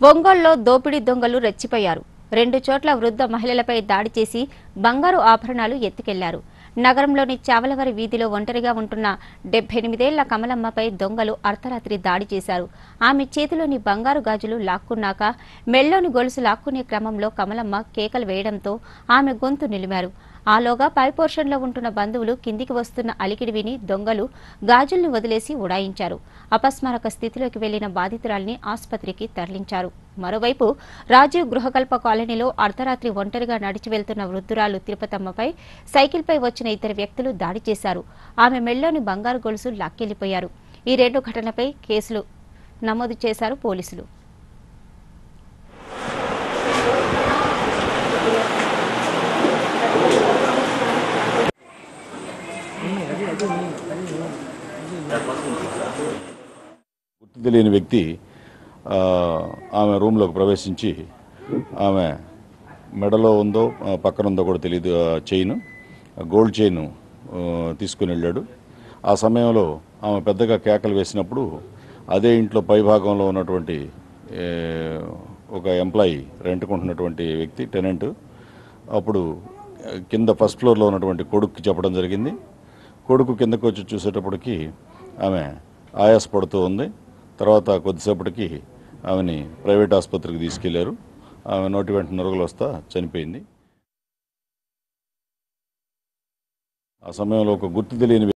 ఒంగోలులో దోపిడీ దొంగలు రెచ్చిపోయారు రెండు చోట్ల వృద్ధ మహిళలపై దాడి చేసి బంగారు ఆభరణాలు ఎత్తుకెళ్లారు నగరంలోని చావలవారి వీధిలో ఒంటరిగా ఉంటున్న డెబ్బై ఎనిమిదేళ్ల కమలమ్మపై దొంగలు అర్ధరాత్రి దాడి చేశారు ఆమె చేతిలోని బంగారు గాజులు లాక్కున్నాక మెళ్లోని గొలుసు లాక్కునే క్రమంలో కమలమ్మ కేకలు వేయడంతో ఆమె గొంతు నిలిమారు ఆలోగా పై పోర్షన్లో ఉంటున్న బంధువులు కిందికి వస్తున్న అలికిడి విని దొంగలు గాజుల్ని వదిలేసి ఉడాయించారు అపస్మారక స్థితిలోకి వెళ్లిన బాధితురాల్ని ఆసుపత్రికి తరలించారు మరోవైపు రాజీవ్ గృహకల్ప కాలనీలో అర్ధరాత్రి ఒంటరిగా నడిచి వెళ్తున్న వృద్ధురాలు తిరుపతమ్మపై సైకిల్పై వచ్చిన ఇద్దరు వ్యక్తులు దాడి చేశారు ఆమె మెళ్లోని బంగారు గొలుసు లాక్కెళ్లిపోయారు ఈ రెండు ఘటనలపై కేసులు నమోదు చేశారు పోలీసులు గుర్తు తెలియని వ్యక్తి ఆ, ఆమె రూమ్లోకి ప్రవేశించి ఆమె మెడలో ఉందో ఆ, పక్కన ఉందో కూడా తెలియదు ఆ చైన్ ఆ గోల్డ్ చైన్ ఆ, తీసుకుని వెళ్ళాడు ఆ సమయంలో ఆమె పెద్దగా కేకలు వేసినప్పుడు అదే ఇంట్లో పైభాగంలో ఉన్నటువంటి ఏ, ఒక ఎంప్లాయీ రెంట్కుంటున్నటువంటి వ్యక్తి టెనెంట్ అప్పుడు ఆ, కింద ఫస్ట్ ఫ్లోర్లో ఉన్నటువంటి కొడుక్కి చెప్పడం జరిగింది కొడుకు కిందకు వచ్చి చూసేటప్పటికి ఆమె ఆయాసపడుతూ ఉంది తర్వాత కొద్దిసేపటికి ఆమెని ప్రైవేట్ ఆసుపత్రికి తీసుకెళ్లారు ఆమె నోటి వెంట నొరగలు వస్తా చనిపోయింది ఆ సమయంలో ఒక గుర్తు తెలియని